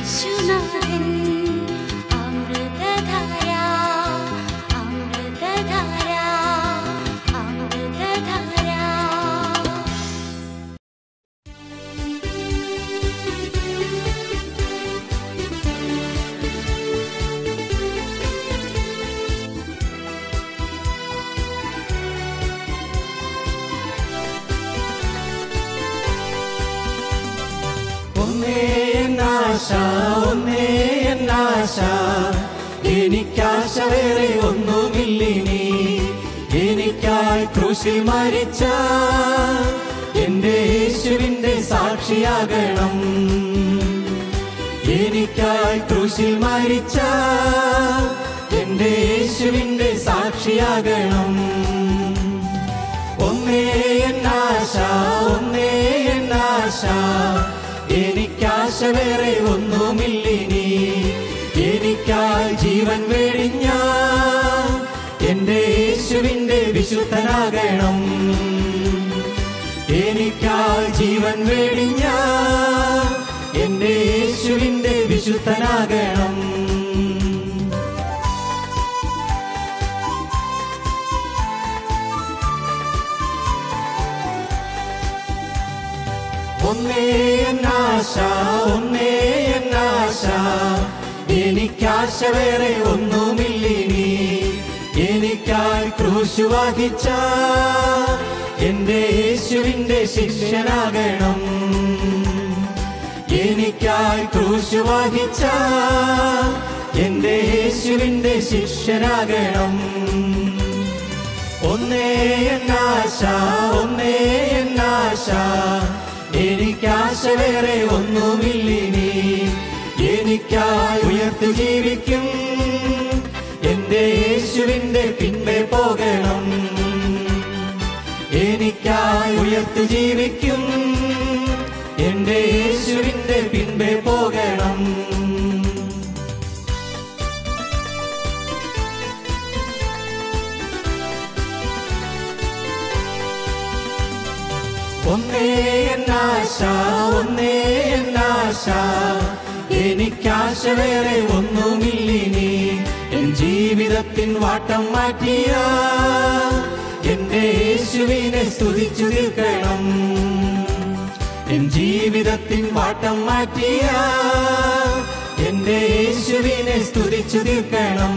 യേശുനാഥൻ അമൃതധാര അമൃതധാര അമൃതധാര ഒന്നേ എന്നാശ ഒന്നേ എന്നാശ എനിക്കാശ വേറെ ഒന്നുമില്ലിനി എനിക്കായി ക്രൂശിൽ മരിച്ച എന്റെ യേശുവിന്റെ സാക്ഷിയാകണം എനിക്കായി ക്രൂശിൽ മരിച്ച എന്റെ യേശുവിന്റെ സാക്ഷിയാകണം ഒന്നേ എന്നാശ ഒന്നേ എന്നാശ എനിക്കാശ വേറെ ഒന്നുമില്ലിനി എനിക്കായി ജീവൻ വെടിഞ്ഞ എന്റെ യേശുവിന്റെ വിശുദ്ധനാകണം എനിക്കായി ജീവൻ വെടിഞ്ഞ എന്റെ യേശുവിന്റെ വിശുദ്ധനാകണം ഒന്നേ എന്നാശ ഒന്നേ എന്നാശ എനിക്കാശ വേറെ ഒന്നുമില്ലിനി എനിക്കായി ക്രൂശു വഹിച്ച എന്റെ യേശുവിന്റെ ശിഷ്യനാകണം എനിക്കായി ക്രൂശു വഹിച്ച എന്റെ യേശുവിന്റെ ശിഷ്യനാകണം ഒന്നേ എന്നാശ ഒന്നേ എന്നാശ എനിക്കാശ വേറെ ഒന്നുമില്ലിനി എനിക്കായി ഉയർത്തു ജീവിക്കും എന്റെ യേശുവിന്റെ പിൻപേ പോകണം എനിക്കായി ഉയർത്തു ജീവിക്കും എന്റെ യേശുവിന്റെ പിൻപേ പോകണം ഒന്നേ എന്നാശ ഒന്നേ എന്നാശ എനിക്കാശ വേറെ ഒന്നുമില്ലിനി എൻ ജീവിതത്തിൻ വാട്ടം മാറ്റിയ എന്റെ യേശുവിനെ സ്തുതിച്ചു നിൽക്കണം എൻ ജീവിതത്തിൻ വാട്ടം മാറ്റിയ എന്റെ യേശുവിനെ സ്തുതിച്ചു നിൽക്കണം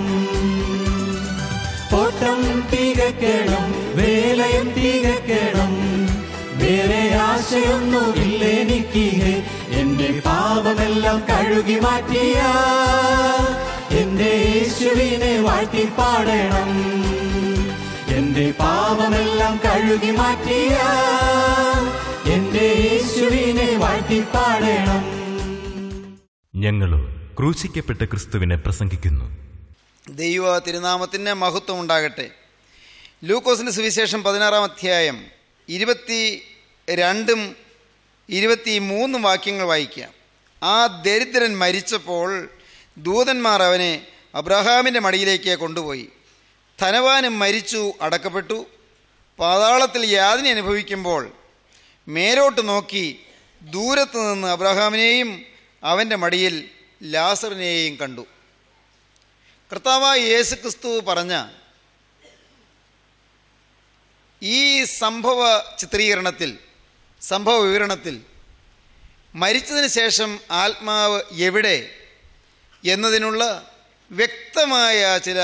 ഓട്ടം തികക്കണം വേലയും തികക്കണം വേറെ ആശയൊന്നുമില്ല എനിക്ക് എന്റെ പാപമെല്ലാം കഴുകി മാറ്റിയ എന്റെ യേശുവിനെ വാഴ്ത്തി പാടണം എന്റെ പാപമെല്ലാം കഴുകി മാറ്റിയ എന്റെ യേശുവിനെ വാഴ്ത്തി പാടണം ഞങ്ങളോ ക്രൂശിക്കപ്പെട്ട ക്രിസ്തുവിനെ പ്രസംഗിക്കുന്നു ദൈവ തിരുനാമത്തിന് മഹത്വം ഉണ്ടാകട്ടെ ലൂക്കോസിൻ്റെ സുവിശേഷം പതിനാറാം അധ്യായം ഇരുപത്തി രണ്ടും ഇരുപത്തി മൂന്നും വാക്യങ്ങൾ വായിക്കാം ആ ദരിദ്രൻ മരിച്ചപ്പോൾ ദൂതന്മാർ അവനെ അബ്രഹാമിൻ്റെ മടിയിലേക്ക് കൊണ്ടുപോയി ധനവാനും മരിച്ചു അടക്കപ്പെട്ടു പാതാളത്തിൽ യാതന അനുഭവിക്കുമ്പോൾ മേലോട്ട് നോക്കി ദൂരത്ത് നിന്ന് അബ്രഹാമിനെയും അവൻ്റെ മടിയിൽ ലാസറിനെയും കണ്ടു കർത്താവായ യേശു ക്രിസ്തു പറഞ്ഞ ഈ സംഭവ ചിത്രീകരണത്തിൽ സംഭവ വിവരണത്തിൽ മരിച്ചതിന് ശേഷം ആത്മാവ് എവിടെ എന്നതിനുള്ള വ്യക്തമായ ചില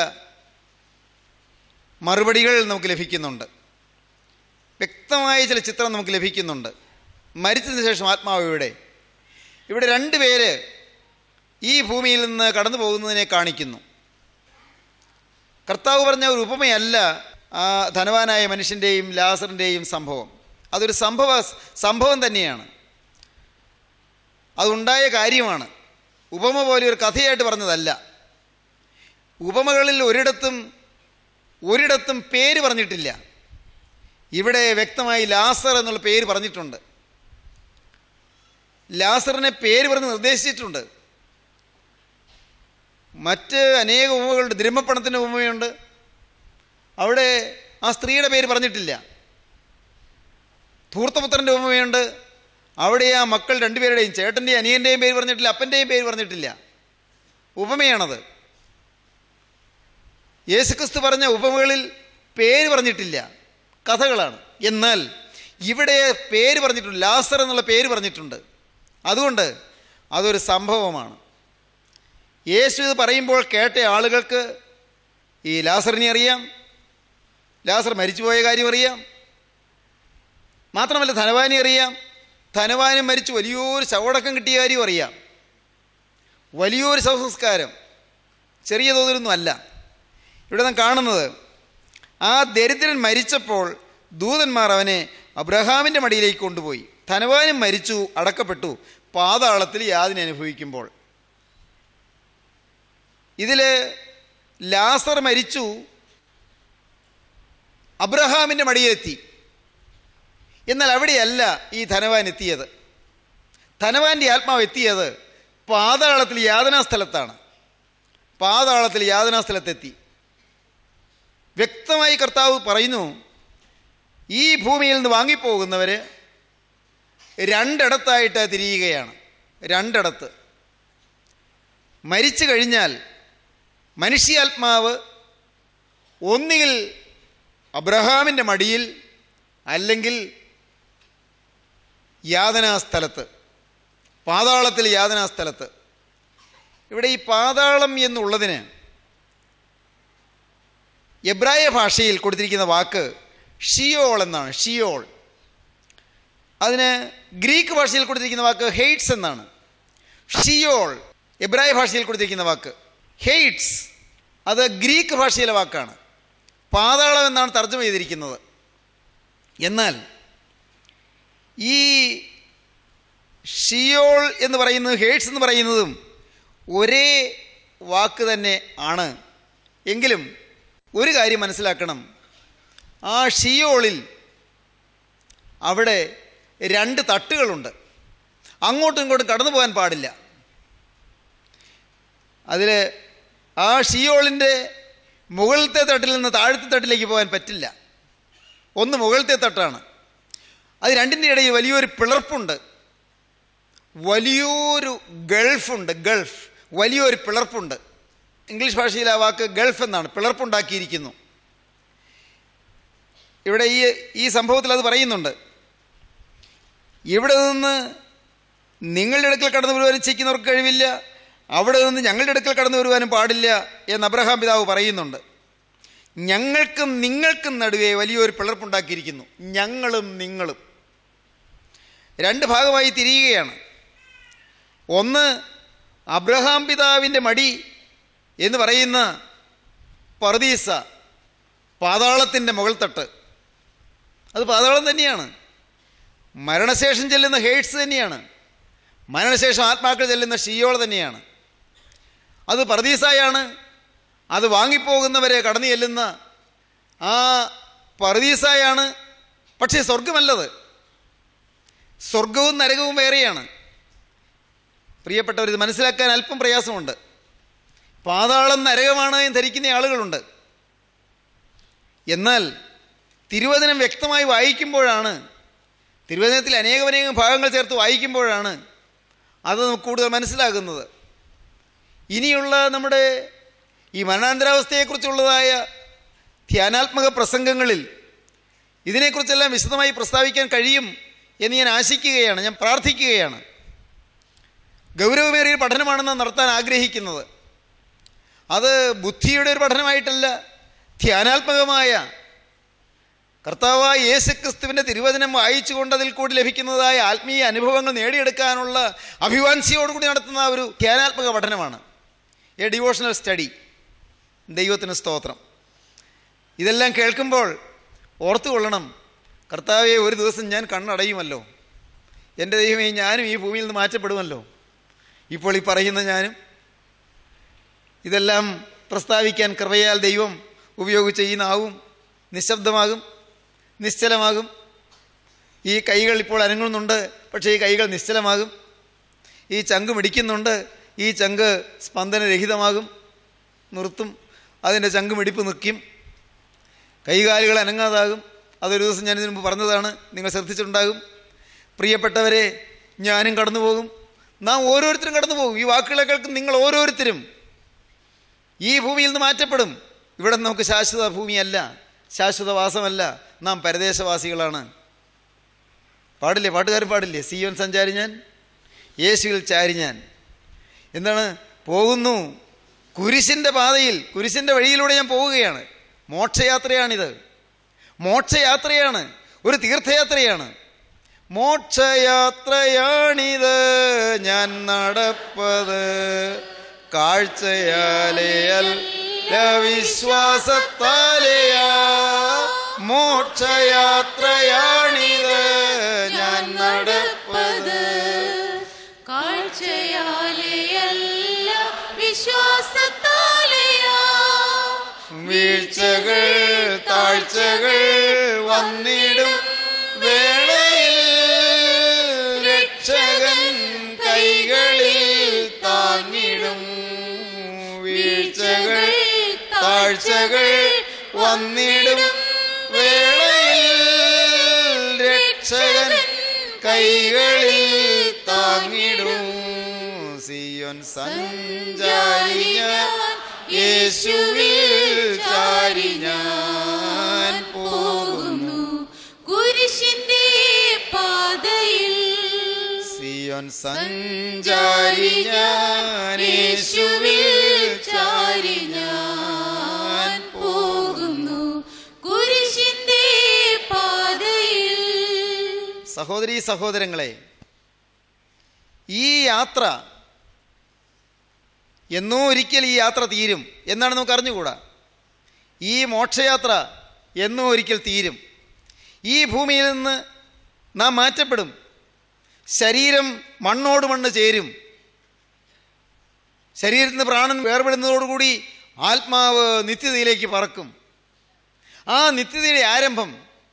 മറുപടികൾ നമുക്ക് ലഭിക്കുന്നുണ്ട് വ്യക്തമായ ചില ചിത്രം നമുക്ക് ലഭിക്കുന്നുണ്ട് മരിച്ചതിന് ശേഷം ആത്മാവ് എവിടെ ഇവിടെ രണ്ട് പേര് ഈ ഭൂമിയിൽ നിന്ന് കടന്നു പോകുന്നതിനെ കാണിക്കുന്നു കർത്താവ് പറഞ്ഞ ഒരു ഉപമയല്ല ആ ധനവാനായ മനുഷ്യൻ്റെയും ലാസറിൻ്റെയും സംഭവം അതൊരു സംഭവ സംഭവം തന്നെയാണ് അതുണ്ടായ കാര്യമാണ് ഉപമ പോലെ ഒരു കഥയായിട്ട് പറഞ്ഞതല്ല ഉപമകളിൽ ഒരിടത്തും ഒരിടത്തും പേര് പറഞ്ഞിട്ടില്ല ഇവിടെ വ്യക്തമായി ലാസർ എന്നുള്ള പേര് പറഞ്ഞിട്ടുണ്ട് ലാസറിനെ പേര് പറഞ്ഞ് നിർദ്ദേശിച്ചിട്ടുണ്ട് മറ്റ് അനേക ഉപമകളുണ്ട് ദ്രഹ്മപ്പണത്തിൻ്റെ ഉപമയുണ്ട് അവിടെ ആ സ്ത്രീയുടെ പേര് പറഞ്ഞിട്ടില്ല ധൂർത്തപുത്രൻ്റെ ഉപമയുണ്ട് അവിടെ ആ മക്കൾ രണ്ടുപേരുടെയും ചേട്ടൻ്റെയും അനിയൻ്റെയും പേര് പറഞ്ഞിട്ടില്ല അപ്പൻ്റെയും പേര് പറഞ്ഞിട്ടില്ല ഉപമയാണത് യേശുക്രിസ്തു പറഞ്ഞ ഉപമകളിൽ പേര് പറഞ്ഞിട്ടില്ല കഥകളാണ് എന്നാൽ ഇവിടെ പേര് പറഞ്ഞിട്ടുണ്ട് ലാസർ എന്നുള്ള പേര് പറഞ്ഞിട്ടുണ്ട് അതുകൊണ്ട് അതൊരു സംഭവമാണ് യേശു ഇത് പറയുമ്പോൾ കേട്ട ആളുകൾക്ക് ഈ ലാസറിനെ അറിയാം ലാസർ മരിച്ചുപോയ കാര്യം അറിയാം മാത്രമല്ല ധനവാനെ അറിയാം ധനവാനും മരിച്ചു വലിയൊരു ശവടക്കം കിട്ടിയ കാര്യം അറിയാം വലിയൊരു ശവസംസ്കാരം ചെറിയ തോതിലൊന്നും അല്ല ഇവിടെ നാം കാണുന്നത് ആ ദരിദ്രൻ മരിച്ചപ്പോൾ ദൂതന്മാർ അവനെ അബ്രഹാമിൻ്റെ മടിയിലേക്ക് കൊണ്ടുപോയി ധനവാനും മരിച്ചു അടക്കപ്പെട്ടു പാതാളത്തിൽ യാതിനെ അനുഭവിക്കുമ്പോൾ ഇതിൽ ലാസർ മരിച്ചു അബ്രഹാമിൻ്റെ മടിയിലെത്തി എന്നാൽ അവിടെയല്ല ഈ ധനവാൻ എത്തിയത് ധനവാന്റെ ആത്മാവ് എത്തിയത് പാതാളത്തിൽ യാതനാ സ്ഥലത്താണ് പാതാളത്തിൽ യാതനാ സ്ഥലത്തെത്തി വ്യക്തമായി കർത്താവ് പറയുന്നു ഈ ഭൂമിയിൽ നിന്ന് വാങ്ങിപ്പോകുന്നവർ രണ്ടിടത്തായിട്ട് തിരിയുകയാണ് രണ്ടിടത്ത് മരിച്ചു കഴിഞ്ഞാൽ മനുഷ്യാത്മാവ് ഒന്നുകിൽ അബ്രഹാമിൻ്റെ മടിയിൽ അല്ലെങ്കിൽ യാതനാസ്ഥലത്ത് പാതാളത്തിൽ യാതനാസ്ഥലത്ത് ഇവിടെ ഈ പാതാളം എന്നുള്ളതിന് എബ്രായ ഭാഷയിൽ കൊടുത്തിരിക്കുന്ന വാക്ക് ഷിയോൾ എന്നാണ് ഷിയോൾ അതിന് ഗ്രീക്ക് ഭാഷയിൽ കൊടുത്തിരിക്കുന്ന വാക്ക് ഹെയ്റ്റ്സ് എന്നാണ് ഷിയോൾ എബ്രായ ഭാഷയിൽ കൊടുത്തിരിക്കുന്ന വാക്ക് ഹെയ്റ്റ്സ് അത് ഗ്രീക്ക് ഭാഷയിലെ വാക്കാണ് പാതാളം എന്നാണ് തർജ്ജമ ചെയ്തിരിക്കുന്നത് എന്നാൽ ഈ ഷിയോൾ എന്ന് പറയുന്നത് ഹേഴ്സ് എന്ന് പറയുന്നതും ഒരേ വാക്ക് തന്നെ ആണ് എങ്കിലും ഒരു കാര്യം മനസ്സിലാക്കണം ആ ഷിയോളിൽ അവിടെ രണ്ട് തട്ടുകളുണ്ട് അങ്ങോട്ടും ഇങ്ങോട്ടും കടന്നു പോകാൻ പാടില്ല അതിൽ ആ ഷിയോളിൻ്റെ മുകളിലത്തെ തട്ടിൽ നിന്ന് താഴത്തെ തട്ടിലേക്ക് പോകാൻ പറ്റില്ല ഒന്ന് മുകളിലത്തെ തട്ടാണ് അത് രണ്ടിൻ്റെ ഇടയിൽ വലിയൊരു പിളർപ്പുണ്ട് വലിയൊരു ഗൾഫുണ്ട് ഗൾഫ് വലിയൊരു പിളർപ്പുണ്ട് ഇംഗ്ലീഷ് ഭാഷയിൽ ആ വാക്ക് ഗൾഫ് എന്നാണ് പിളർപ്പുണ്ടാക്കിയിരിക്കുന്നു ഇവിടെ ഈ ഈ സംഭവത്തിൽ അത് പറയുന്നുണ്ട് ഇവിടെ നിന്ന് നിങ്ങളുടെ അടുക്കൽ കടന്നു വരുവാനും ചെയ്യുന്നവർക്ക് കഴിവില്ല അവിടെ നിന്ന് ഞങ്ങളുടെ അടുക്കൽ കടന്നു വരുവാനും പാടില്ല എന്ന് അബ്രഹാം പിതാവ് പറയുന്നുണ്ട് ഞങ്ങൾക്കും നിങ്ങൾക്കും നടുവേ വലിയൊരു പിളർപ്പുണ്ടാക്കിയിരിക്കുന്നു ഞങ്ങളും നിങ്ങളും രണ്ട് ഭാഗമായി തിരിയുകയാണ് ഒന്ന് അബ്രഹാം പിതാവിൻ്റെ മടി എന്ന് പറയുന്ന പർദീസ പാതാളത്തിൻ്റെ മുകൾ തട്ട് അത് പാതാളം തന്നെയാണ് മരണശേഷം ചെല്ലുന്ന ഹേഴ്സ് തന്നെയാണ് മരണശേഷം ആത്മാക്കൾ ചെല്ലുന്ന ഷിയോൾ തന്നെയാണ് അത് പർദീസായാണ് അത് വാങ്ങിപ്പോകുന്നവരെ കടന്നു ചെല്ലുന്ന ആ പർദീസായാണ് പക്ഷേ സ്വർഗമല്ലത് സ്വർഗവും നരകവും വേറെയാണ് പ്രിയപ്പെട്ടവർ ഇത് മനസ്സിലാക്കാൻ അല്പം പ്രയാസമുണ്ട് പാതാളം നരകമാണ് എന്ന് ധരിക്കുന്ന ആളുകളുണ്ട് എന്നാൽ തിരുവചനം വ്യക്തമായി വായിക്കുമ്പോഴാണ് തിരുവചനത്തിൽ അനേകമനേകം ഭാഗങ്ങൾ ചേർത്ത് വായിക്കുമ്പോഴാണ് അത് നമുക്ക് കൂടുതൽ മനസ്സിലാകുന്നത് ഇനിയുള്ള നമ്മുടെ ഈ മരണാന്തരാവസ്ഥയെക്കുറിച്ചുള്ളതായ ധ്യാനാത്മക പ്രസംഗങ്ങളിൽ ഇതിനെക്കുറിച്ചെല്ലാം വിശദമായി പ്രസ്താവിക്കാൻ കഴിയും എന്ന് ഞാൻ ആശിക്കുകയാണ് ഞാൻ പ്രാർത്ഥിക്കുകയാണ് ഗൗരവമേറിയ പഠനമാണെന്ന് നടത്താൻ ആഗ്രഹിക്കുന്നത് അത് ബുദ്ധിയുടെ ഒരു പഠനമായിട്ടല്ല ധ്യാനാത്മകമായ കർത്താവായ യേശുക്രിസ്തുവിൻ്റെ തിരുവചനം വായിച്ചുകൊണ്ട് അതിൽ കൂടി ലഭിക്കുന്നതായ ആത്മീയ അനുഭവങ്ങൾ നേടിയെടുക്കാനുള്ള അഭിവാഞ്ചിയോടുകൂടി നടത്തുന്ന ഒരു ധ്യാനാത്മക പഠനമാണ് എ ഡിവോഷണൽ സ്റ്റഡി ദൈവത്തിന് സ്തോത്രം ഇതെല്ലാം കേൾക്കുമ്പോൾ ഓർത്തുകൊള്ളണം കർത്താവെ ഒരു ദിവസം ഞാൻ കണ്ണടയുമല്ലോ എൻ്റെ ദൈവമേ ഞാനും ഈ ഭൂമിയിൽ നിന്ന് മാറ്റപ്പെടുമല്ലോ ഇപ്പോൾ ഈ പറയുന്ന ഞാനും ഇതെല്ലാം പ്രസ്താവിക്കാൻ കൃപയാൽ ദൈവം ഉപയോഗിച്ച ഈ നാവും നിശബ്ദമാകും നിശ്ചലമാകും ഈ കൈകൾ ഇപ്പോൾ അനങ്ങുന്നുണ്ട് പക്ഷേ ഈ കൈകൾ നിശ്ചലമാകും ഈ ചങ്ക് മിടിക്കുന്നുണ്ട് ഈ ചങ്ക് സ്പന്ദനരഹിതമാകും നിർത്തും അതിൻ്റെ ചങ്ക് മിടിപ്പ് നിൽക്കും കൈകാലുകൾ അനങ്ങാതാകും അതൊരു ദിവസം ഞാൻ ഇതിനു മുമ്പ് പറഞ്ഞതാണ് നിങ്ങൾ ശ്രദ്ധിച്ചിട്ടുണ്ടാകും പ്രിയപ്പെട്ടവരെ ഞാനും കടന്നു പോകും നാം ഓരോരുത്തരും കടന്നു പോകും ഈ വാക്കുകളെ കേൾക്കും നിങ്ങൾ ഓരോരുത്തരും ഈ ഭൂമിയിൽ നിന്ന് മാറ്റപ്പെടും ഇവിടെ നമുക്ക് ശാശ്വത ഭൂമിയല്ല ശാശ്വതവാസമല്ല നാം പരദേശവാസികളാണ് പാടില്ലേ പാട്ടുകാരൻ പാടില്ലേ സിയോൻ സഞ്ചാരി ഞാൻ യേശുവിൽ ചാരി ഞാൻ എന്താണ് പോകുന്നു കുരിശിൻ്റെ പാതയിൽ കുരിശിൻ്റെ വഴിയിലൂടെ ഞാൻ പോവുകയാണ് മോക്ഷയാത്രയാണിത് മോക്ഷയാത്രയാണ് ഒരു തീർത്ഥയാത്രയാണ് മോക്ഷയാത്രയാണിത് ഞാൻ നടപ്പത് കാഴ്ചയാലെയല്ല വിശ്വാസത്താലെയാ മോക്ഷയാത്രയാണിത് ഞാൻ നടപ്പത് കാഴ്ചയാലെയല്ല വിശ്വാസത്താലെയാ വീഴ്ചകൾ താഴ്ചകൾ വന്നിടും വേളയിൽ രക്ഷകൻ കൈകളിൽ താങ്ങിടും വീഴ്ചകൾ താഴ്ചകൾ വന്നിടും വേളയിൽ രക്ഷകൻ കൈകളിൽ താങ്ങിടും സിയോൻ സഞ്ചാരി ഞാൻ യേശുവിൽ ചാരി ഞാൻ പോകുന്നു കുരിശിന്റെ പാതയിൽ സിയോൻ സഞ്ചാരി ഞാൻ യേശുവിൽ ചാരി ഞാൻ പോകുന്നു കുരിശിന്റെ പാതയിൽ സഹോദരീ സഹോദരങ്ങളെ ഈ യാത്ര എന്നോ ഒരിക്കൽ ഈ യാത്ര തീരും എന്നാണ് നമുക്ക് അറിഞ്ഞുകൂടാ ഈ മോക്ഷയാത്ര എന്നോ ഒരിക്കൽ തീരും ഈ ഭൂമിയിൽ നിന്ന് നാം മാറ്റപ്പെടും ശരീരം മണ്ണോട് മണ്ണ് ചേരും ശരീരത്തിൽ നിന്ന് പ്രാണൻ വേർപെടുന്നതോടുകൂടി ആത്മാവ് നിത്യതയിലേക്ക് പറക്കും ആ നിത്യതയുടെ ആരംഭം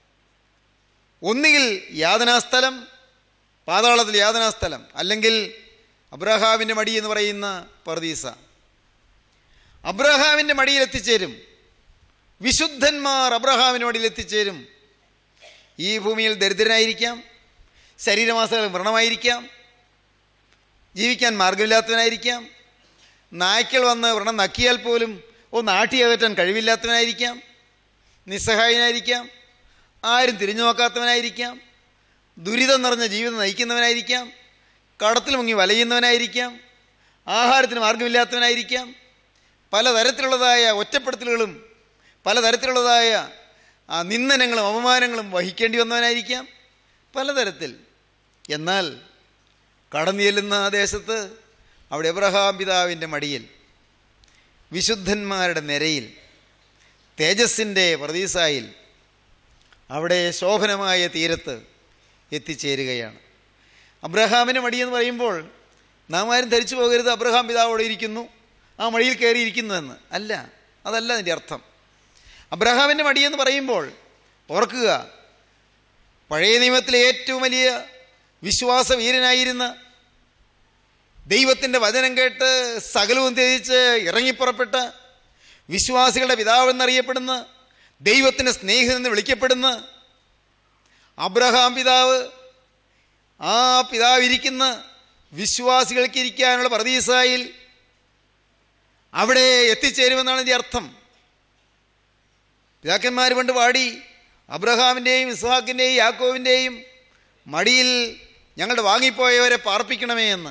ഒന്നുകിൽ യാതനാസ്ഥലം പാതാളത്തിൽ യാതനാസ്ഥലം അല്ലെങ്കിൽ അബ്രഹാമിൻ്റെ മടി എന്ന് പറയുന്ന പർദീസ അബ്രഹാമിൻ്റെ മടിയിൽ എത്തിച്ചേരും വിശുദ്ധന്മാർ അബ്രഹാമിൻ്റെ മടിയിൽ എത്തിച്ചേരും ഈ ഭൂമിയിൽ ദരിദ്രനായിരിക്കാം ശരീരമാസകൾ വ്രണമായിരിക്കാം ജീവിക്കാൻ മാർഗമില്ലാത്തവനായിരിക്കാം നായ്ക്കൾ വന്ന് വ്രണം നക്കിയാൽ പോലും ഒന്ന് ആട്ടിയകറ്റാൻ കഴിവില്ലാത്തവനായിരിക്കാം നിസ്സഹായനായിരിക്കാം ആരും തിരിഞ്ഞു നോക്കാത്തവനായിരിക്കാം ദുരിതം നിറഞ്ഞ ജീവിതം നയിക്കുന്നവനായിരിക്കാം കടത്തിൽ മുങ്ങി വലയുന്നവനായിരിക്കാം ആഹാരത്തിന് മാർഗമില്ലാത്തവനായിരിക്കാം പലതരത്തിലുള്ളതായ ഒറ്റപ്പെടുത്തലുകളും പലതരത്തിലുള്ളതായ ആ, നിന്ദനങ്ങളും അപമാനങ്ങളും വഹിക്കേണ്ടി വന്നവനായിരിക്കാം പലതരത്തിൽ എന്നാൽ കടന്നു ചെല്ലുന്ന ആ ദേശത്ത് അവിടെ എബ്രഹാം പിതാവിൻ്റെ മടിയിൽ വിശുദ്ധന്മാരുടെ നിരയിൽ തേജസ്സിൻ്റെ പ്രതീസായിൽ അവിടെ ശോഭനമായ തീരത്ത് എത്തിച്ചേരുകയാണ് അബ്രഹാമിൻ്റെ മടി എന്ന് പറയുമ്പോൾ നാം ആരും ധരിച്ചു പോകരുത് അബ്രഹാം പിതാവ് അവിടെ ഇരിക്കുന്നു ആ മടിയിൽ കയറിയിരിക്കുന്നു എന്ന് അല്ല അതല്ല അതിൻ്റെ അർത്ഥം അബ്രഹാമിൻ്റെ മടി എന്ന് പറയുമ്പോൾ ഓർക്കുക പഴയ നിയമത്തിലെ ഏറ്റവും വലിയ വിശ്വാസ വീരനായിരുന്ന ദൈവത്തിൻ്റെ വചനം കേട്ട് സകലവും ത്യജിച്ച് ഇറങ്ങിപ്പുറപ്പെട്ട വിശ്വാസികളുടെ പിതാവെന്നറിയപ്പെടുന്ന ദൈവത്തിൻ്റെ സ്നേഹിതെന്ന് വിളിക്കപ്പെടുന്ന അബ്രഹാം പിതാവ് ആ പിതാവ് ഇരിക്കുന്ന വിശ്വാസികൾക്ക് ഇരിക്കാനുള്ള പ്രതീസായിൽ അവിടെ എത്തിച്ചേരുമെന്നാണ് ഇതിൻ്റെ അർത്ഥം പിതാക്കന്മാർ പണ്ട് പാടി അബ്രഹാമിൻ്റെയും ഇസ്ഹാക്കിൻ്റെയും യാക്കോവിൻ്റെയും മടിയിൽ ഞങ്ങളുടെ വാങ്ങിപ്പോയവരെ പാർപ്പിക്കണമേ എന്ന്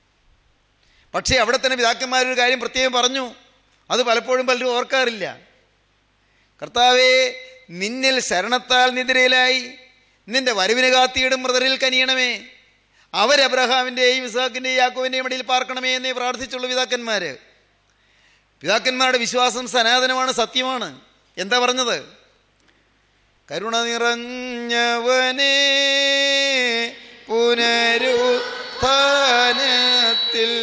പക്ഷേ അവിടെ തന്നെ പിതാക്കന്മാരൊരു കാര്യം പ്രത്യേകം പറഞ്ഞു അത് പലപ്പോഴും പലരും ഓർക്കാറില്ല കർത്താവേ നിന്നിൽ ശരണത്താൽ നിദ്രയിലായി നിന്റെ വരവിന് കാത്തിയിടും മൃതരിൽ കനിയണമേ അവർ അബ്രഹാമിൻ്റെയും ഇസാക്കിൻ്റെയും യാക്കോവിൻ്റെയും ഇടയിൽ പാർക്കണമേ എന്നേ പ്രാർത്ഥിച്ചുള്ളൂ പിതാക്കന്മാർ പിതാക്കന്മാരുടെ വിശ്വാസം സനാതനമാണ് സത്യമാണ് എന്താ പറഞ്ഞത് കരുണ നിറഞ്ഞവനെ പുനരുത്ഥാനത്തിൽ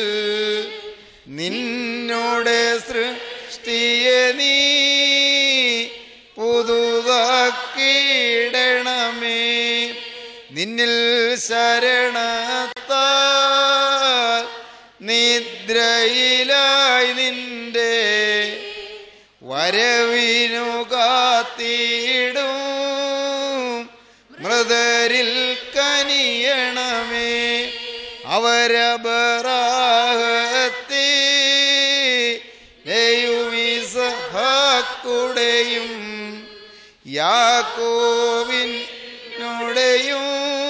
നിന്നോട് സൃഷ്ടിയെ നീ പുതുതാക്കിയിടണമേ നിന്നിൽ ശരണത്താൽ നിദ്രയിലായി നിന്റെ വരവിനു കാത്തിടും മൃതരിൽ കനിയണമേ അബറാഹത്തി യുമിസഹാക്കുടെയും യാക്കോവിനുടെയും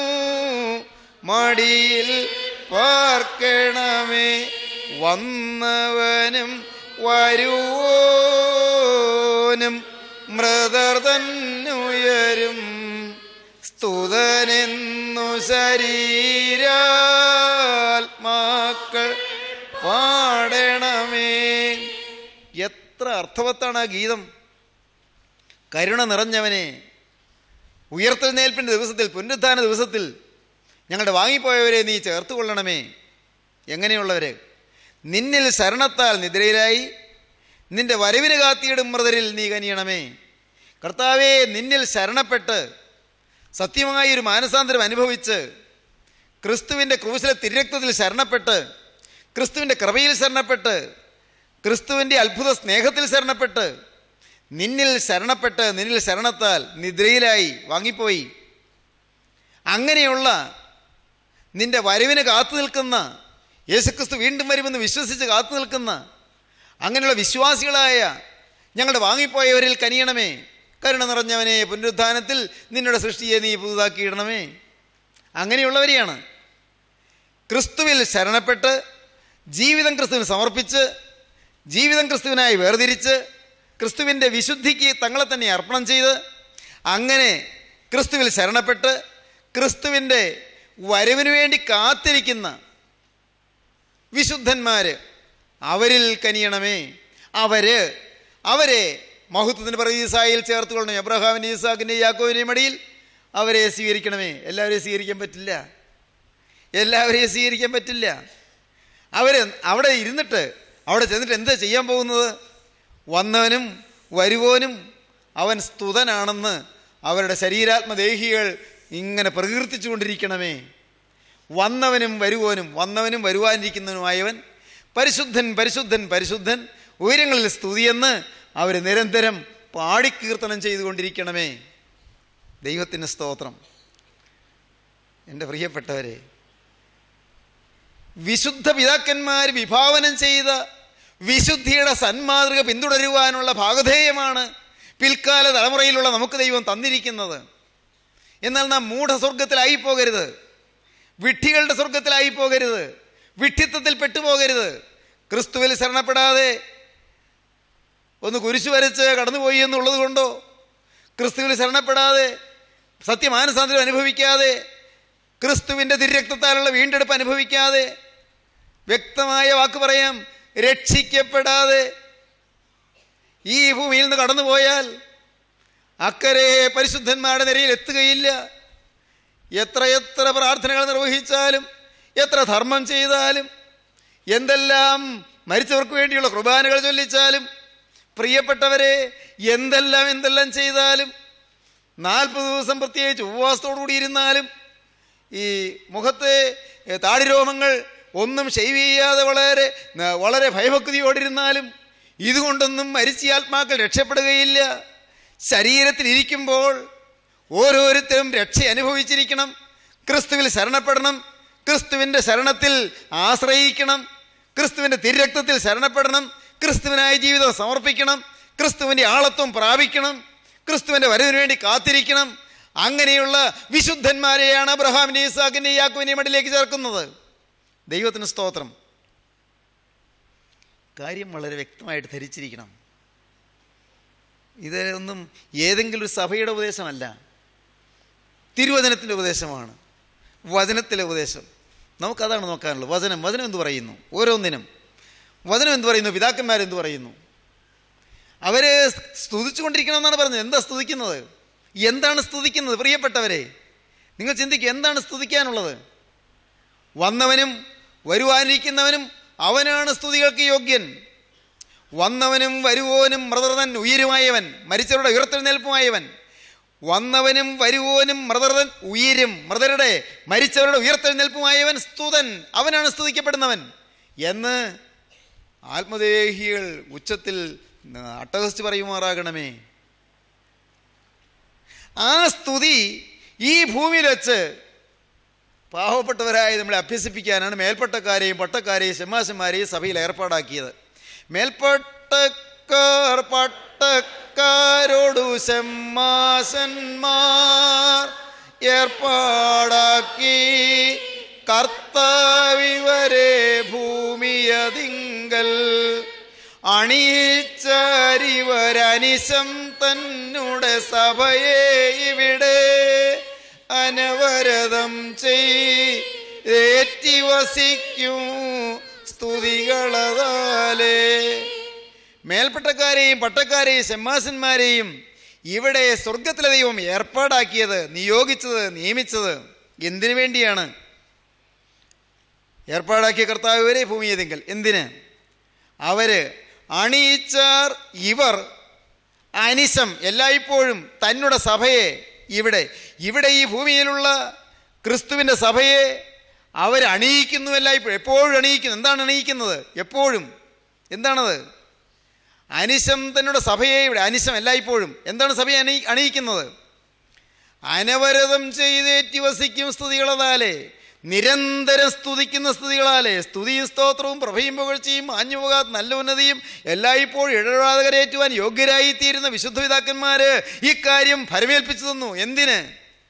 മടിയിൽ പാർക്കണമേ വന്നവനും വരുവോനും മൃതർ തന്നുയരും സ്തുതനെന്നു ശരീരാത്മാക്കൾ പാടണമേ എത്ര അർത്ഥവത്താണ് ആ ഗീതം കരുണ നിറഞ്ഞവനെ ഉയർത്തെഴുന്നേൽപ്പിൻ്റെ ദിവസത്തിൽ പുനരുദ്ധാന ദിവസത്തിൽ ഞങ്ങളുടെ വാങ്ങിപ്പോയവരെ നീ ചേർത്ത് കൊള്ളണമേ എങ്ങനെയുള്ളവര് നിന്നിൽ ശരണത്താൽ നിദ്രയിലായി നിന്റെ വരവിന് കാത്തിയിടും മൃതരിൽ നീ കനിയണമേ കർത്താവേ നിന്നിൽ ശരണപ്പെട്ട് സത്യമായൊരു മാനസാന്തരം അനുഭവിച്ച് ക്രിസ്തുവിൻ്റെ ക്രൂശിലെ തിരക്തത്തിൽ ശരണപ്പെട്ട് ക്രിസ്തുവിൻ്റെ കൃപയിൽ ശരണപ്പെട്ട് ക്രിസ്തുവിൻ്റെ അത്ഭുത സ്നേഹത്തിൽ ശരണപ്പെട്ട് നിന്നിൽ ശരണപ്പെട്ട് നിന്നിൽ ശരണത്താൽ നിദ്രയിലായി വാങ്ങിപ്പോയി അങ്ങനെയുള്ള നിന്റെ വരവിന് കാത്തു നിൽക്കുന്ന യേശുക്രിസ്തു വീണ്ടും വരുമെന്ന് വിശ്വസിച്ച് കാത്തു നിൽക്കുന്ന അങ്ങനെയുള്ള വിശ്വാസികളായ ഞങ്ങളുടെ വാങ്ങിപ്പോയവരിൽ കനിയണമേ കരുണ നിറഞ്ഞവനെ പുനരുദ്ധാനത്തിൽ നിന്നുടെ സൃഷ്ടിയെ നീ പുതുതാക്കിയിടണമേ അങ്ങനെയുള്ളവരെയാണ് ക്രിസ്തുവിൽ ശരണപ്പെട്ട് ജീവിതം ക്രിസ്തുവിന് സമർപ്പിച്ച് ജീവിതം ക്രിസ്തുവിനായി വേർതിരിച്ച് ക്രിസ്തുവിൻ്റെ വിശുദ്ധിക്ക് തങ്ങളെ തന്നെ അർപ്പണം ചെയ്ത് അങ്ങനെ ക്രിസ്തുവിൽ ശരണപ്പെട്ട് ക്രിസ്തുവിൻ്റെ വരവിനു വേണ്ടി കാത്തിരിക്കുന്ന വിശുദ്ധന്മാർ അവരിൽ കനിയണമേ അവര് അവരെ മഹത്വത്തിന് പ്രതീസായിൽ ചേർത്ത് കൊള്ളണം എബ്രഹാമിൻ്റെ ഈസാക്കിൻ്റെ യാക്കോവിൻ്റെയും മടിയിൽ അവരെ സ്വീകരിക്കണമേ എല്ലാവരെയും സ്വീകരിക്കാൻ പറ്റില്ല എല്ലാവരെയും സ്വീകരിക്കാൻ പറ്റില്ല അവർ അവിടെ ഇരുന്നിട്ട് അവിടെ ചെന്നിട്ട് എന്താ ചെയ്യാൻ പോകുന്നത് വന്നവനും വരുവോനും അവൻ സ്തുതനാണെന്ന് അവരുടെ ശരീരാത്മദേഹികൾ ഇങ്ങനെ പ്രകീർത്തിച്ചുകൊണ്ടിരിക്കണമേ വന്നവനും വരുവോനും വന്നവനും വരുവാനിരിക്കുന്നവനുമായവൻ പരിശുദ്ധൻ പരിശുദ്ധൻ പരിശുദ്ധൻ ഉയരങ്ങളിൽ സ്തുതിയെന്ന് അവർ നിരന്തരം പാടിക്കീർത്തനം ചെയ്തുകൊണ്ടിരിക്കണമേ ദൈവത്തിന് സ്തോത്രം എൻ്റെ പ്രിയപ്പെട്ടവരെ വിശുദ്ധ പിതാക്കന്മാർ വിഭാവനം ചെയ്ത വിശുദ്ധിയുടെ സന്മാതൃക പിന്തുടരുവാനുള്ള ഭാഗധേയമാണ് പിൽക്കാല തലമുറയിലുള്ള നമുക്ക് ദൈവം തന്നിരിക്കുന്നത് എന്നാൽ നാം മൂഢസ്വർഗത്തിലായി പോകരുത് വിഡ്ഢികളുടെ സ്വർഗത്തിലായി പോകരുത് വിഡ്ഢിത്വത്തിൽ പെട്ടുപോകരുത് ക്രിസ്തുവിൽ ശരണപ്പെടാതെ ഒന്ന് കുരിശു വരച്ച് കടന്നുപോയി എന്നുള്ളത് കൊണ്ടോ ക്രിസ്തുവിൽ ശരണപ്പെടാതെ സത്യമാനസാന്തരം അനുഭവിക്കാതെ ക്രിസ്തുവിൻ്റെ തിരക്തത്താലുള്ള വീണ്ടെടുപ്പ് അനുഭവിക്കാതെ വ്യക്തമായ വാക്ക് പറയാം രക്ഷിക്കപ്പെടാതെ ഈ ഭൂമിയിൽ നിന്ന് കടന്നുപോയാൽ അക്കരെ പരിശുദ്ധന്മാരുടെ നിരയിൽ എത്തുകയില്ല എത്ര എത്ര പ്രാർത്ഥനകൾ നിർവഹിച്ചാലും എത്ര ധർമ്മം ചെയ്താലും എന്തെല്ലാം മരിച്ചവർക്ക് വേണ്ടിയുള്ള കുർബാനകൾ ചൊല്ലിച്ചാലും പ്രിയപ്പെട്ടവരെ എന്തെല്ലാം എന്തെല്ലാം ചെയ്താലും നാൽപ്പത് ദിവസം പ്രത്യേകിച്ച് ഉപവാസത്തോടു കൂടി ഇരുന്നാലും ഈ മുഖത്തെ ഏ, താടിരോമങ്ങൾ ഒന്നും ഷെയ്വ് ചെയ്യാതെ വളരെ ന- വളരെ ഭയഭക്തിയോടിരുന്നാലും ഇതുകൊണ്ടൊന്നും മരിച്ച ആത്മാക്കൾ രക്ഷപ്പെടുകയില്ല ശരീരത്തിൽ ഇരിക്കുമ്പോൾ ഓരോരുത്തരും രക്ഷ അനുഭവിച്ചിരിക്കണം ക്രിസ്തുവിൽ ശരണപ്പെടണം ക്രിസ്തുവിൻ്റെ ശരണത്തിൽ ആശ്രയിക്കണം ക്രിസ്തുവിൻ്റെ തിരക്തത്തിൽ ശരണപ്പെടണം ക്രിസ്തുവിനായ ജീവിതം സമർപ്പിക്കണം ക്രിസ്തുവിൻ്റെ ആളത്വം പ്രാപിക്കണം ക്രിസ്തുവിൻ്റെ വരവിന് വേണ്ടി കാത്തിരിക്കണം അങ്ങനെയുള്ള വിശുദ്ധന്മാരെയാണ് അബ്രഹാമിനെ ഇസാഖിൻ്റെ യാക്കുവിനെ മടിലേക്ക് ചേർക്കുന്നത് ദൈവത്തിന് സ്തോത്രം കാര്യം വളരെ വ്യക്തമായിട്ട് ധരിച്ചിരിക്കണം ഇത് ഒന്നും ഏതെങ്കിലും ഒരു സഭയുടെ ഉപദേശമല്ല തിരുവചനത്തിൻ്റെ ഉപദേശമാണ് വചനത്തിലെ ഉപദേശം നമുക്കതാണ് നോക്കാനുള്ളത് വചനം വചനം എന്ത് പറയുന്നു ഓരോന്നിനും വചനം എന്ത് പറയുന്നു പിതാക്കന്മാരെന്ത് പറയുന്നു അവർ സ്തുതിച്ചുകൊണ്ടിരിക്കണം എന്നാണ് പറഞ്ഞത് എന്താ സ്തുതിക്കുന്നത് എന്താണ് സ്തുതിക്കുന്നത് പ്രിയപ്പെട്ടവരെ നിങ്ങൾ ചിന്തിക്കുക എന്താണ് സ്തുതിക്കാനുള്ളത് വന്നവനും വരുവാനിരിക്കുന്നവനും അവനാണ് സ്തുതികൾക്ക് യോഗ്യൻ വന്നവനും വരുവോനും മൃതർതൻ ഉയരുമായവൻ മരിച്ചവരുടെ ഉയർത്തെഴുന്നേൽപ്പുമായവൻ വന്നവനും വരുവോനും മൃതർതൻ ഉയരും മൃതരുടെ മരിച്ചവരുടെ ഉയർത്തെഴുന്നേൽപ്പുമായവൻ സ്തുതൻ അവനാണ് സ്തുതിക്കപ്പെടുന്നവൻ എന്ന് ആത്മദേഹികൾ ഉച്ചത്തിൽ അട്ടഹസിച്ച് പറയുമാറാകണമേ ആ സ്തുതി ഈ ഭൂമിയിൽ വെച്ച് പാവപ്പെട്ടവരായി നമ്മളെ അഭ്യസിപ്പിക്കാനാണ് മേൽപ്പട്ടക്കാരെയും പട്ടക്കാരെയും ശമ്മാശന്മാരെയും സഭയിൽ ഏർപ്പാടാക്കിയത് മേൽപ്പട്ടക്കാർ പട്ടക്കാരോടു ശമ്മാശന്മാർ ഏർപ്പാടാക്കി കർത്താവിവരെ ഭൂമിയതിങ്കൽ അണിയിച്ചരിവരനിശം തന്നുടെ സഭയെ ഇവിടെ അനവരതം ചെയ്തി വസിക്കും സ്തുതികളതാലേ മേൽപ്പട്ടക്കാരെയും പട്ടക്കാരെയും ശമ്മാസന്മാരെയും ഇവിടെ സ്വർഗത്തിലെ ദൈവം ഏർപ്പാടാക്കിയത് നിയോഗിച്ചത് നിയമിച്ചത് എന്തിനു വേണ്ടിയാണ് ഏർപ്പാടാക്കിയ കർത്താവ് വരെ ഭൂമിയതെങ്കിൽ എന്തിന് അവര് അണിയിച്ചാർ ഇവർ അനിശം എല്ലായ്പ്പോഴും തന്നുടെ സഭയെ ഇവിടെ ഇവിടെ ഈ ഭൂമിയിലുള്ള ക്രിസ്തുവിൻ്റെ സഭയെ അവർ അണിയിക്കുന്നു എല്ലായ്പ്പോഴും എപ്പോഴും അണിയിക്കുന്നു എന്താണ് അണിയിക്കുന്നത് എപ്പോഴും എന്താണത് അനിശം തന്നുടെ സഭയെ ഇവിടെ അനിശം എല്ലായ്പ്പോഴും എന്താണ് സഭയെ അണി അണിയിക്കുന്നത് അനവരതം ചെയ്തേറ്റി വസിക്കും സ്തുതികളതാലേ നിരന്തരം സ്തുതിക്കുന്ന സ്തുതികളാലേ സ്തുതിയും സ്തോത്രവും പ്രഭയും പുകഴ്ചയും ആഞ്ഞുപോകാത്ത നല്ല ഉന്നതിയും എല്ലായ്പ്പോഴും ഇടപാട് കരയേറ്റുവാൻ യോഗ്യരായിത്തീരുന്ന വിശുദ്ധ പിതാക്കന്മാര് ഇക്കാര്യം ഫരമേൽപ്പിച്ചു തന്നു എന്തിന്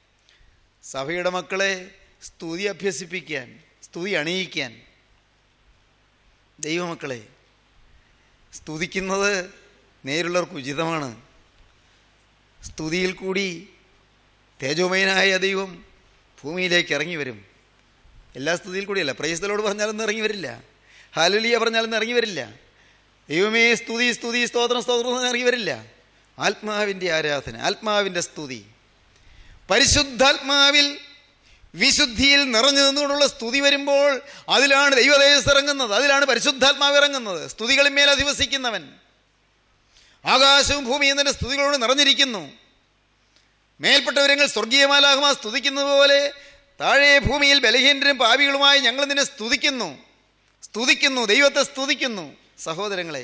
സഭയുടെ മക്കളെ സ്തുതി അഭ്യസിപ്പിക്കാൻ സ്തുതി അണിയിക്കാൻ ദൈവമക്കളെ സ്തുതിക്കുന്നത് നേരുള്ളവർക്ക് ഉചിതമാണ് സ്തുതിയിൽ കൂടി തേജോമയനായ ദൈവം ഭൂമിയിലേക്ക് ഇറങ്ങി വരും എല്ലാ സ്തുതിയിൽ കൂടിയല്ല പ്രൈസ്തലോട് പറഞ്ഞാലൊന്നും ഇറങ്ങി വരില്ല ഹാലുലിയ പറഞ്ഞാലൊന്നും ഇറങ്ങി വരില്ല ദൈവമേ സ്തുതി സ്തുതി സ്തോത്രം സ്തോത്രം ഒന്നും ഇറങ്ങി വരില്ല ആത്മാവിൻ്റെ ആരാധന ആത്മാവിൻ്റെ സ്തുതി പരിശുദ്ധാത്മാവിൽ വിശുദ്ധിയിൽ നിറഞ്ഞു നിന്നുകൊണ്ടുള്ള സ്തുതി വരുമ്പോൾ അതിലാണ് ദൈവതേജസ് ഇറങ്ങുന്നത് അതിലാണ് പരിശുദ്ധാത്മാവ് ഇറങ്ങുന്നത് സ്തുതികളിന്മേൽ അധിവസിക്കുന്നവൻ ആകാശവും ഭൂമിയും തന്നെ സ്തുതികളോട് നിറഞ്ഞിരിക്കുന്നു മേൽപ്പെട്ടവരങ്ങൾ സ്വർഗീയമാലാഹമാ സ്തുതിക്കുന്നത് പോലെ താഴെ ഭൂമിയിൽ ബലഹീനരും പാപികളുമായി ഞങ്ങൾ നിന്നെ സ്തുതിക്കുന്നു സ്തുതിക്കുന്നു ദൈവത്തെ സ്തുതിക്കുന്നു സഹോദരങ്ങളെ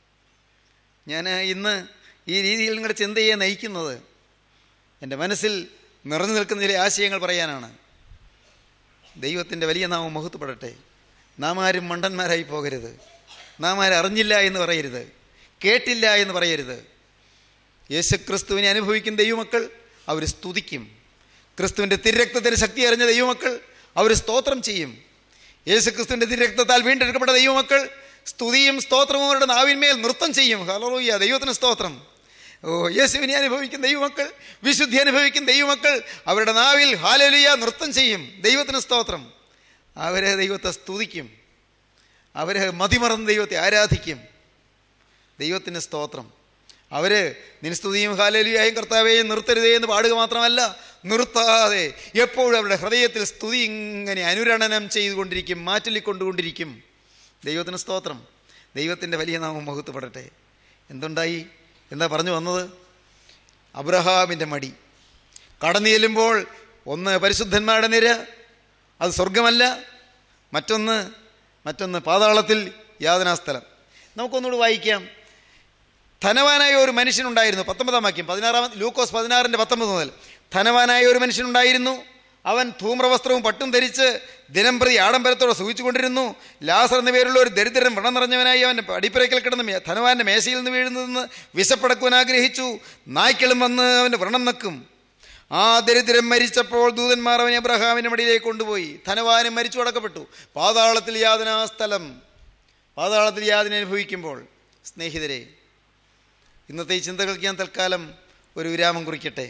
ഞാൻ ഇന്ന് ഈ രീതിയിൽ നിങ്ങളുടെ ചിന്തയെ നയിക്കുന്നത് എൻ്റെ മനസ്സിൽ നിറഞ്ഞു നിൽക്കുന്ന ചില ആശയങ്ങൾ പറയാനാണ് ദൈവത്തിൻ്റെ വലിയ നാമം മഹത്വപ്പെടട്ടെ നാം ആരും മണ്ടന്മാരായി പോകരുത് നാം ആരും അറിഞ്ഞില്ല എന്ന് പറയരുത് കേട്ടില്ല എന്ന് പറയരുത് യേശുക്രിസ്തുവിനെ അനുഭവിക്കുന്ന ദൈവമക്കൾ അവർ സ്തുതിക്കും ക്രിസ്തുവിൻ്റെ തിരക്തത്തിന് ശക്തി അറിഞ്ഞ ദൈവമക്കൾ അവർ സ്തോത്രം ചെയ്യും യേശുക്രിസ്തുവിൻ്റെ തിരക്തത്താൽ വീണ്ടെടുക്കപ്പെട്ട ദൈവമക്കൾ സ്തുതിയും സ്തോത്രവും അവരുടെ നാവിന്മേൽ നൃത്തം ചെയ്യും ഹലോയ്യ ദൈവത്തിന് സ്തോത്രം ഓ യേശുവിനെ അനുഭവിക്കുന്ന ദൈവമക്കൾ വിശുദ്ധി അനുഭവിക്കുന്ന ദൈവമക്കൾ അവരുടെ നാവിൽ ഹാലലിയ നൃത്തം ചെയ്യും ദൈവത്തിന് സ്തോത്രം അവരെ ദൈവത്തെ സ്തുതിക്കും അവർ മതിമറന്ന് ദൈവത്തെ ആരാധിക്കും ദൈവത്തിന് സ്തോത്രം അവർ നിൻസ്തുതിയും ഹാലലിയായും കർത്താവേയും നിർത്തരുതേ എന്ന് പാടുക മാത്രമല്ല നിർത്താതെ എപ്പോഴും അവരുടെ ഹൃദയത്തിൽ സ്തുതി ഇങ്ങനെ അനുരണനം ചെയ്തുകൊണ്ടിരിക്കും മാറ്റലിക്കൊണ്ടുകൊണ്ടിരിക്കും ദൈവത്തിന് സ്തോത്രം ദൈവത്തിൻ്റെ വലിയ നാമം മഹത്വപ്പെടട്ടെ എന്തുണ്ടായി എന്താ പറഞ്ഞു വന്നത് അബ്രഹാമിൻ്റെ മടി കടന്നു ചെല്ലുമ്പോൾ ഒന്ന് പരിശുദ്ധന്മാരുടെ നിര അത് സ്വർഗമല്ല മറ്റൊന്ന് മറ്റൊന്ന് പാതാളത്തിൽ യാതനാസ്ഥലം നമുക്കൊന്നുകൂടി വായിക്കാം ധനവാനായ ഒരു മനുഷ്യനുണ്ടായിരുന്നു പത്തൊമ്പതാം വാക്യം പതിനാറാം ലൂക്കോസ് പതിനാറിൻ്റെ പത്തൊമ്പത് മുതൽ ധനവാനായ ഒരു മനുഷ്യനുണ്ടായിരുന്നു അവൻ ധൂമ്രവസ്ത്രവും പട്ടും ധരിച്ച് ദിനം പ്രതി ആഡംബരത്തോടെ സൂചിച്ചുകൊണ്ടിരുന്നു ലാസർ എന്ന പേരുള്ള ഒരു ദരിദ്രൻ വ്രണം നിറഞ്ഞവനായി അവൻ്റെ അടിപ്പരയ്ക്കൽ കിടന്ന് മേ- ധനവാന്റെ മേശയിൽ നിന്ന് വീഴുന്നതെന്ന് വിശപ്പടക്കുവാൻ ആഗ്രഹിച്ചു നായ്ക്കളും വന്ന് അവൻ്റെ വ്രണം നക്കും ആ ദരിദ്രൻ മരിച്ചപ്പോൾ ദൂതന്മാർ അവനെ അബ്രഹാമിൻ്റെ മടിയിലേക്ക് കൊണ്ടുപോയി ധനവാനും മരിച്ചു അടക്കപ്പെട്ടു പാതാളത്തിൽ യാതനാ സ്ഥലം പാതാളത്തിൽ യാതന അനുഭവിക്കുമ്പോൾ സ്നേഹിതരെ ഇന്നത്തെ ഈ ചിന്തകൾക്ക് ഞാൻ തൽക്കാലം ഒരു വിരാമം കുറിക്കട്ടെ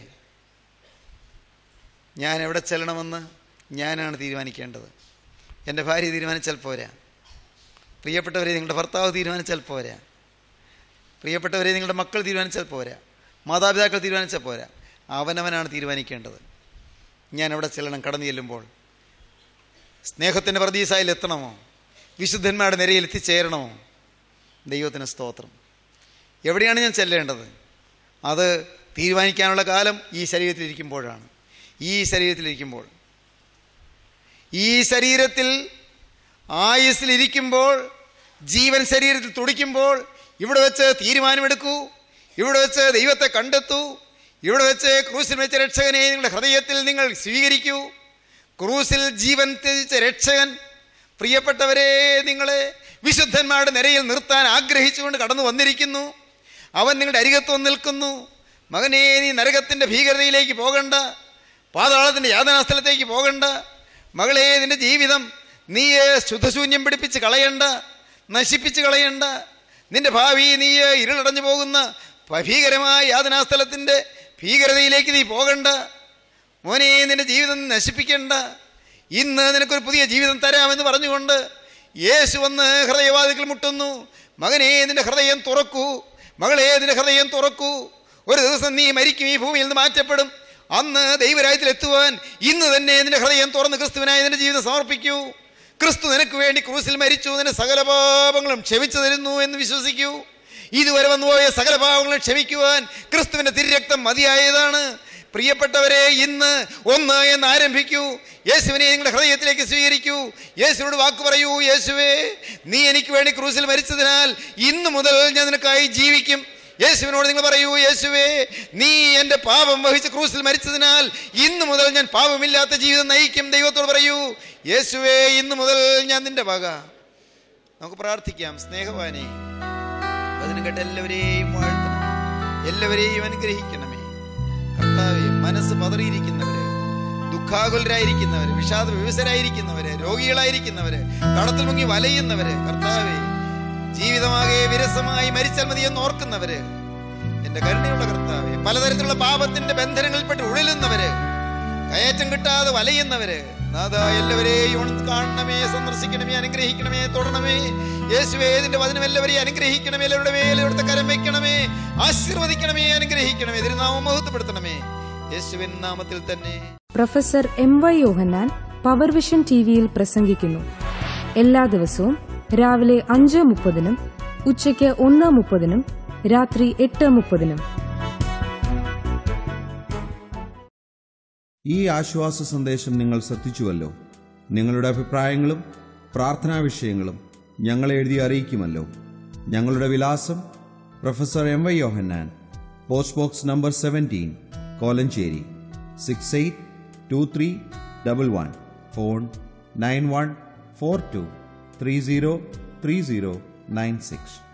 ഞാൻ എവിടെ ചെല്ലണമെന്ന് ഞാനാണ് തീരുമാനിക്കേണ്ടത് എൻ്റെ ഭാര്യ തീരുമാനിച്ചാൽ പോരാ പ്രിയപ്പെട്ടവരെ നിങ്ങളുടെ ഭർത്താവ് തീരുമാനിച്ചാൽ പോരാ പ്രിയപ്പെട്ടവരെ നിങ്ങളുടെ മക്കൾ തീരുമാനിച്ചാൽ പോരാ മാതാപിതാക്കൾ തീരുമാനിച്ചാൽ പോരാ അവനവനാണ് തീരുമാനിക്കേണ്ടത് ഞാൻ എവിടെ ചെല്ലണം കടന്നു ചെല്ലുമ്പോൾ സ്നേഹത്തിൻ്റെ പ്രതീസായിൽ എത്തണമോ വിശുദ്ധന്മാരുടെ നിരയിൽ എത്തിച്ചേരണമോ ദൈവത്തിന് സ്തോത്രം എവിടെയാണ് ഞാൻ ചെല്ലേണ്ടത് അത് തീരുമാനിക്കാനുള്ള കാലം ഈ ശരീരത്തിലിരിക്കുമ്പോഴാണ് ഈ ശരീരത്തിലിരിക്കുമ്പോൾ ഈ ശരീരത്തിൽ ആയുസ്സിലിരിക്കുമ്പോൾ ജീവൻ ശരീരത്തിൽ തുടിക്കുമ്പോൾ ഇവിടെ വെച്ച് തീരുമാനമെടുക്കൂ ഇവിടെ വെച്ച് ദൈവത്തെ കണ്ടെത്തൂ ഇവിടെ വെച്ച് ക്രൂശിൽ വെച്ച രക്ഷകനെ നിങ്ങളുടെ ഹൃദയത്തിൽ നിങ്ങൾ സ്വീകരിക്കൂ ക്രൂസിൽ ജീവൻ ത്യജിച്ച രക്ഷകൻ പ്രിയപ്പെട്ടവരെ നിങ്ങളെ വിശുദ്ധന്മാരുടെ നിരയിൽ നിർത്താൻ ആഗ്രഹിച്ചുകൊണ്ട് കടന്നു വന്നിരിക്കുന്നു അവൻ നിങ്ങളുടെ അരികത്ത് വന്ന് നിൽക്കുന്നു മകനേ നീ നരകത്തിൻ്റെ ഭീകരതയിലേക്ക് പോകണ്ട പാതാളത്തിൻ്റെ യാതനാസ്ഥലത്തേക്ക് പോകണ്ട മകളെ നിന്റെ ജീവിതം നീ ശുദ്ധശൂന്യം പിടിപ്പിച്ച് കളയണ്ട നശിപ്പിച്ച് കളയണ്ട നിന്റെ ഭാവി നീ ഇരുളടഞ്ഞു പോകുന്ന ഭ- ഭീകരമായ യാതനാസ്ഥലത്തിൻ്റെ ഭീകരതയിലേക്ക് നീ പോകണ്ട മോനെ നിന്റെ ജീവിതം നീ നശിപ്പിക്കണ്ട ഇന്ന് നിനക്കൊരു പുതിയ ജീവിതം തരാമെന്ന് പറഞ്ഞുകൊണ്ട് യേശു വന്ന് ഹൃദയവാതിക്കൽ മുട്ടുന്നു മകനെ നിന്റെ ഹൃദയം തുറക്കൂ മകളെ നിന്റെ ഹൃദയം തുറക്കൂ ഒരു ദിവസം നീ മരിക്കും ഈ ഭൂമിയിൽ നിന്ന് മാറ്റപ്പെടും അന്ന് ദൈവരാജ്യത്തിൽ എത്തുവാൻ ഇന്ന് തന്നെ നിന്റെ ഹൃദയം തുറന്ന് ക്രിസ്തുവിനായി നിന്റെ ജീവിതം സമർപ്പിക്കൂ ക്രിസ്തു നിനക്ക് വേണ്ടി ക്രൂസിൽ മരിച്ചു നിന്റെ സകല പാപങ്ങളും ക്ഷമിച്ചു തരുന്നു എന്ന് വിശ്വസിക്കൂ ഇതുവരെ വന്നുപോയ സകല പാപങ്ങളും ക്ഷമിക്കുവാൻ ക്രിസ്തുവിൻ്റെ തിരുരക്തം മതിയായതാണ് പ്രിയപ്പെട്ടവരെ ഇന്ന് ഒന്ന് എന്ന് ആരംഭിക്കൂ യേശുവിനെ നിങ്ങളുടെ ഹൃദയത്തിലേക്ക് സ്വീകരിക്കൂ യേശുവിനോട് വാക്ക് പറയൂ യേശുവേ നീ എനിക്ക് വേണ്ടി ക്രൂസിൽ മരിച്ചതിനാൽ ഇന്ന് മുതൽ ഞാൻ നിനക്കായി ജീവിക്കും യേശുവിനോട് നിങ്ങൾ പറയൂ യേശുവേ നീ എൻ്റെ പാപം വഹിച്ച് ക്രൂസിൽ മരിച്ചതിനാൽ ഇന്ന് മുതൽ ഞാൻ പാപമില്ലാത്ത ജീവിതം നയിക്കും ദൈവത്തോട് പറയൂ യേശുവേ ഇന്ന് മുതൽ ഞാൻ നിന്റെ വക നമുക്ക് പ്രാർത്ഥിക്കാം സ്നേഹവാനെ വചനം കേട്ട എല്ലാവരെയും വാഴ്ത്തണം എല്ലാവരെയും അനുഗ്രഹിക്കണമേ കർത്താവെ മനസ്സ് പതറിയിരിക്കുന്നവര് ദുഃഖാകുലരായിരിക്കുന്നവര് വിഷാദ വിവസരായിരിക്കുന്നവര് രോഗികളായിരിക്കുന്നവര് കടത്തിൽ മുങ്ങി വലയുന്നവര് കർത്താവെ ജീവിതമാകെ വിരസമായി മരിച്ചാൽ മതി എന്ന് ഓർക്കുന്നവര് എന്റെ കരുണയുള്ള കർത്താവെ പലതരത്തിലുള്ള പാപത്തിന്റെ ബന്ധനങ്ങളിൽപ്പെട്ട് ഉഴലുന്നവര് കയറ്റം കിട്ടാതെ വലയുന്നവര് നാഥ എല്ലാവരെയും ഉണർന്ന് കാണണമേ സന്ദർശിക്കണമേ അനുഗ്രഹിക്കണമേ തൊടണമേ യേശുവേ ഇതിന്റെ വചനം എല്ലാവരെയും അനുഗ്രഹിക്കണമേ എല്ലാവരുടെ മേലെ ഇവിടുത്തെ കരം വെക്കണമേ ആശീർവദിക്കണമേ അനുഗ്രഹിക്കണമേ തിരുനാമം മഹത്വപ്പെടുത്തണമേ യേശുവിൻ നാമത്തിൽ തന്നെ professor M Y Yohannan power vision T വിയിൽ പ്രസംഗിക്കുന്നു എല്ലാ ദിവസവും രാവിലെ അഞ്ച് മുപ്പതിനും ഉച്ചയ്ക്ക് ഒന്ന് മുപ്പതിനും രാത്രി എട്ട് മുപ്പതിനും ഈ ആശ്വാസ സന്ദേശം നിങ്ങൾ ശ്രദ്ധിച്ചുവല്ലോ നിങ്ങളുടെ അഭിപ്രായങ്ങളും പ്രാർത്ഥനാ വിഷയങ്ങളും ഞങ്ങളെ എഴുതി അറിയിക്കുമല്ലോ ഞങ്ങളുടെ വിലാസം professor M Y Yohannan post box number seventeen Kolenchery six eight two three double one phone nine one four two three zero three zero nine six